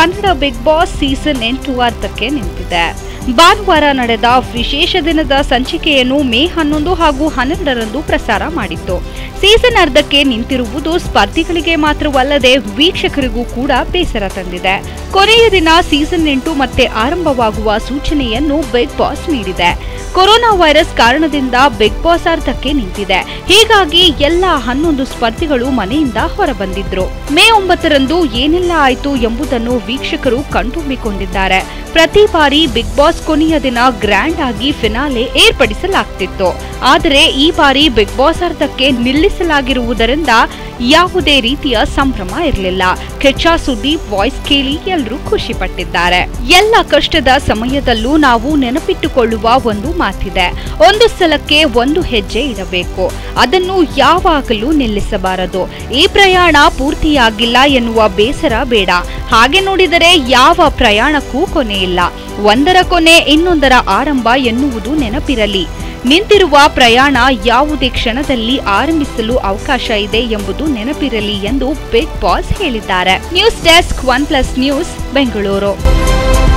Kannada big boss season ಎಂಟು ಅರ್ಧಕ್ಕೆ ನಿಂತಿದೆ ಭಾನುವಾರ ನಡೆದ ವಿಶೇಷ ದಿನದ ಸಂಚಿಕೆಯನ್ನು ಮೇ ಹನ್ನೊಂದು ಹಾಗೂ ಹನ್ನೆರಡರಂದು ಪ್ರಸಾರ ಮಾಡಿತ್ತು ಸೀಸನ್ ಅರ್ಧಕ್ಕೆ ನಿಂತಿರುವುದು ಸ್ಪರ್ಧಿಗಳಿಗೆ ಮಾತ್ರವಲ್ಲದೆ ವೀಕ್ಷಕರಿಗೂ ಕೂಡ ಬೇಸರ ತಂದಿದೆ ಕೊನೆಯ ದಿನ ಸೀಸನ್ ಎಂಟು ಮತ್ತೆ ಆರಂಭವಾಗುವ ಸೂಚನೆಯನ್ನು ಬಿಗ್ ಬಾಸ್ ನೀಡಿದೆ ಕೊರೋನಾ ವೈರಸ್ ಕಾರಣದಿಂದ ಬಿಗ್ ಬಾಸ್ ಅರ್ಧಕ್ಕೆ ನಿಂತಿದೆ ಹೀಗಾಗಿ ಎಲ್ಲ ಹನ್ನೊಂದು ಸ್ಪರ್ಧಿಗಳು ಮನೆಯಿಂದ ಹೊರಬಂದಿದ್ರು ಮೇ ಒಂಬತ್ತರಂದು ಏನೆಲ್ಲ ಆಯಿತು ಎಂಬುದನ್ನು ವೀಕ್ಷಕರು ಕಣ್ತುಂಬಿಕೊಂಡಿದ್ದಾರೆ ಪ್ರತಿ ಬಾರಿ ಬಿಗ್ ಬಾಸ್ ಕೊನೆಯ ದಿನ ಗ್ರ್ಯಾಂಡ್ ಆಗಿ ಫಿನಾಲೆ ಏರ್ಪಡಿಸಲಾಗ್ತಿತ್ತು ಆದರೆ ಈ ಬಾರಿ ಬಿಗ್ ಬಾಸ್ ಅರ್ಧಕ್ಕೆ ನಿಲ್ಲಿಸಲಾಗಿರುವುದರಿಂದ ಯಾವುದೇ ರೀತಿಯ ಸಂಭ್ರಮ ಇರಲಿಲ್ಲ ಕೆಚ್ಚ ಸುದೀಪ್ ವಾಯ್ಸ್ ಕೇಳಿ ಎಲ್ಲರೂ ಖುಷಿ ಪಟ್ಟಿದ್ದಾರೆ ಎಲ್ಲ ಕಷ್ಟದ ಸಮಯದಲ್ಲೂ ನಾವು ನೆನಪಿಟ್ಟುಕೊಳ್ಳುವ ಒಂದು ಮಾತಿದೆ ಒಂದು ಸಲಕ್ಕೆ ಒಂದು ಹೆಜ್ಜೆ ಇಡಬೇಕು ಅದನ್ನು ಯಾವಾಗಲೂ ನಿಲ್ಲಿಸಬಾರದು ಈ ಪ್ರಯಾಣ ಪೂರ್ತಿಯಾಗಿಲ್ಲ ಎನ್ನುವ ಬೇಸರ ಬೇಡ ಹಾಗೆ ನೋಡಿದರೆ ಯಾವ ಪ್ರಯಾಣಕ್ಕೂ ಕೊನೆ ಇಲ್ಲ ಒಂದರ ಕೊನೆ ಇನ್ನೊಂದರ ಆರಂಭ ಎನ್ನುವುದು ನೆನಪಿರಲಿ ನಿಂತಿರುವ ಪ್ರಯಾಣ ಯಾವುದೇ ಕ್ಷಣದಲ್ಲಿ ಆರಂಭಿಸಲು ಅವಕಾಶ ಇದೆ ಎಂಬುದು ನೆನಪಿರಲಿ ಎಂದು ಬಿಗ್ ಬಾಸ್ ಹೇಳಿದ್ದಾರೆ news desk one plus news Bengaluru